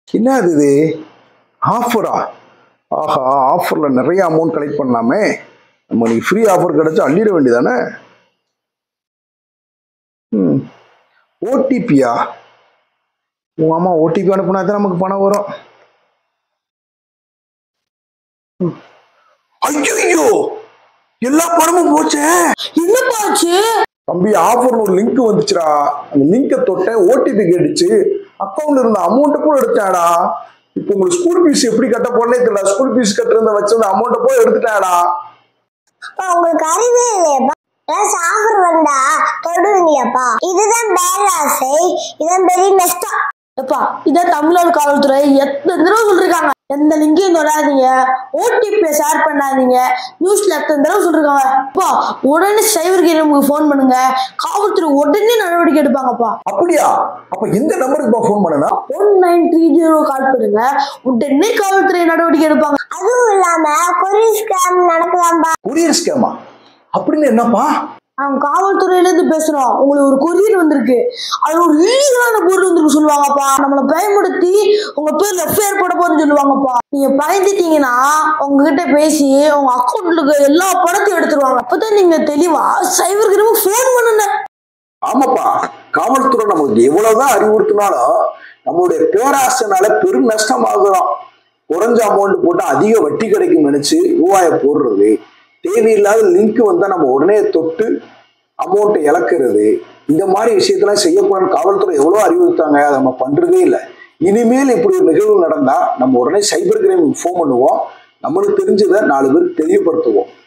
என்ன அது இது ஆஃபரா ஆஹா ஆஃபரில் நிறைய அமௌண்ட் கலெக்ட் பண்ணலாமே நம்ம நீ ஃப்ரீ ஆஃபர் கிடைச்சா அள்ளிட வேண்டியதானே ம் ஓடிபியா உன் அம்மா ஓடிபி அனுப்புனா தான் நமக்கு பணம் வரும் ஐயோ எல்லா பணமும் போச்சே என்னப்பா ஆச்சு தம்பி ஆஃபர்னு ஒரு லிங்க் வந்துச்சுடா அந்த லிங்கை தொட்டேன் ஓடிபி கேட்டுச்சு அக்கௌண்ட்ல இருந்த அமௌண்ட்டை கூட எடுத்தாடா இப்போ உங்களுக்கு ஸ்கூல் ஃபீஸ் எப்படி கட்ட போறேனே தெரியல ஸ்கூல் ஃபீஸ் கட்டுறத வச்சிருந்த அமௌண்ட்டை போய் எடுத்துட்டாடா அப்பா உங்களுக்கு அறிவே இல்லையாப்பா ஏதாவது ஆஃபர் வந்தா தொடுவீங்களாப்பா இதுதான் பேராசை இதுதான் பெரிய நஷ்டம் எப்பா இதான் தமிழ்நாடு காவல்துறை எத்தனை தடவை சொல்லிருக்காங்க எந்த லிங்கையும் தொடாதீங்க ஓடிபியை ஷேர் பண்ணாதீங்க நியூஸ்ல எத்தனை தடவை சொல்லிருக்காங்க அப்பா உடனே சைபர் கேமுக்கு ஃபோன் பண்ணுங்க காவல்துறை உடனே நடவடிக்கை எடுப்பாங்கப்பா அப்படியா அப்ப எந்த நம்பருக்கு ஃபோன் பண்ணனா one nine three zero call பண்ணுங்க உடனே காவல்துறை நடவடிக்கை எடுப்பாங்க அதுவும் இல்லாம கொரியர் ஸ்கேம் நடக்குதாம்பா கொரியர் ஸ்கேமா அப்படின்னு என்னப்பா அவங்க காவல்துறையில இருந்து பேசுறோம் உங்களுக்கு ஒரு கொரியர் வந்திருக்கு அது ஒரு இல்லீகலான பொருள் வந்திருக்கு சொல்லுவாங்கப்பா நம்மள பயமுடுத்தி உங்க பேர்ல எஃப்ஐஆர் போட போறேன்னு சொல்லுவாங்கப்பா நீங்க பயந்துட்டீங்கன்னா உங்ககிட்ட பேசி உங்க அக்கௌண்ட்ல இருக்க எல்லா பணத்தையும் எடுத்துருவாங்க அப்பதான் நீங்க தெளிவா சைபர் கிரமுக்கு ஃபோன் பண்ணுங்க ஆமாப்பா காவல்துறை நம்மளுக்கு எவ்வளவுதான் அறிவுறுத்தினாலும் நம்மளுடைய பேராசைனால பெரும் நஷ்டமாகுறோம் குறைஞ்ச அமௌண்ட் போட்டு அதிக வட்டி கிடைக்கும் நினைச்சு ரூபாயை போடுறது தேவையில்லாத லிங்க் வந்தா நம்ம உடனே தொட்டு அமௌண்ட்டை இழக்கிறது இந்த மாதிரி விஷயத்தெல்லாம் செய்யக்கூடாதுன்னு காவல்துறை எவ்வளோ அறிவுறுத்தாங்க அதை நம்ம பண்றதே இல்லை இனிமேல் இப்படி ஒரு நிகழ்வு நடந்தா நம்ம உடனே சைபர் கிரைம் ஃபோன் பண்ணுவோம் நம்மளுக்கு தெரிஞ்சதை நாலு பேருக்கு தெரியப்படுத்துவோம்